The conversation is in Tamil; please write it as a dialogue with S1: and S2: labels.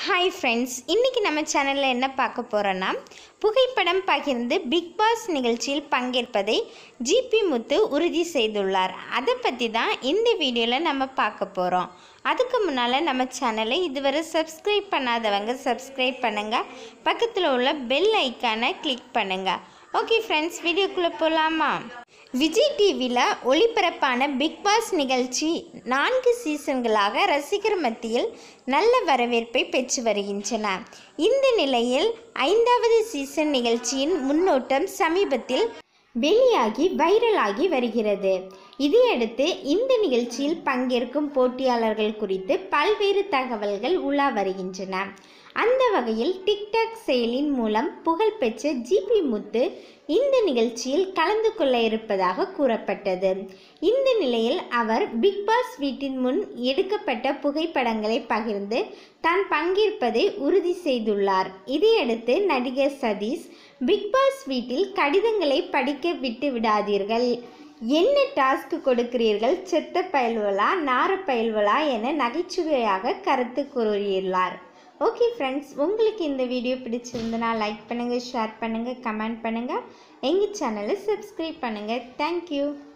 S1: ஹாய் ஃப்ரெண்ட்ஸ் இன்றைக்கி நம்ம சேனலில் என்ன பார்க்க போகிறோன்னா புகைப்படம் பகிர்ந்து பிக் பாஸ் நிகழ்ச்சியில் பங்கேற்பதை ஜிபி முத்து உறுதி செய்துள்ளார் அதை பற்றி தான் இந்த வீடியோவில் நம்ம பார்க்க போகிறோம் அதுக்கு முன்னால் நம்ம சேனலை இதுவரை சப்ஸ்கிரைப் பண்ணாதவங்க சப்ஸ்கிரைப் பண்ணுங்கள் பக்கத்தில் உள்ள பெல் ஐக்கானை கிளிக் பண்ணுங்கள் ஓகே ஃப்ரெண்ட்ஸ் வீடியோக்குள்ளே போகலாமா விஜய் டிவியில் ஒளிபரப்பான பிக் பாஸ் நிகழ்ச்சி நான்கு சீசன்களாக ரசிகர் மத்தியில் நல்ல வரவேற்பை பெற்று வருகின்றன இந்த நிலையில் ஐந்தாவது சீசன் நிகழ்ச்சியின் முன்னோட்டம் சமீபத்தில் வெளியாகி வைரலாகி வருகிறது இதையடுத்து இந்த நிகழ்ச்சியில் பங்கேற்கும் போட்டியாளர்கள் குறித்து பல்வேறு தகவல்கள் உலா வருகின்றன அந்த வகையில் டிக்டாக் செயலின் மூலம் புகழ்பெற்ற ஜிபி முத்து இந்த நிகழ்ச்சியில் கலந்து கொள்ள இருப்பதாக கூறப்பட்டது இந்த நிலையில் அவர் பிக் பாஸ் வீட்டின் முன் எடுக்கப்பட்ட புகைப்படங்களை பகிர்ந்து தான் பங்கேற்பதை உறுதி செய்துள்ளார் இதையடுத்து நடிகர் சதீஷ் பிக் பாஸ் வீட்டில் கடிதங்களை படிக்க விட்டு விடாதீர்கள் என்ன டாஸ்க் கொடுக்கிறீர்கள் செத்த பயல்வலா நார பயல்வலா என நகைச்சுவையாக கருத்து கூறியுள்ளார் ஓகே ஃப்ரெண்ட்ஸ் உங்களுக்கு இந்த வீடியோ பிடிச்சிருந்தனா லைக் பண்ணுங்கள் ஷேர் பண்ணுங்கள் கமெண்ட் பண்ணுங்கள் எங்கள் சேனலை சப்ஸ்கிரைப் பண்ணுங்கள் தேங்க்யூ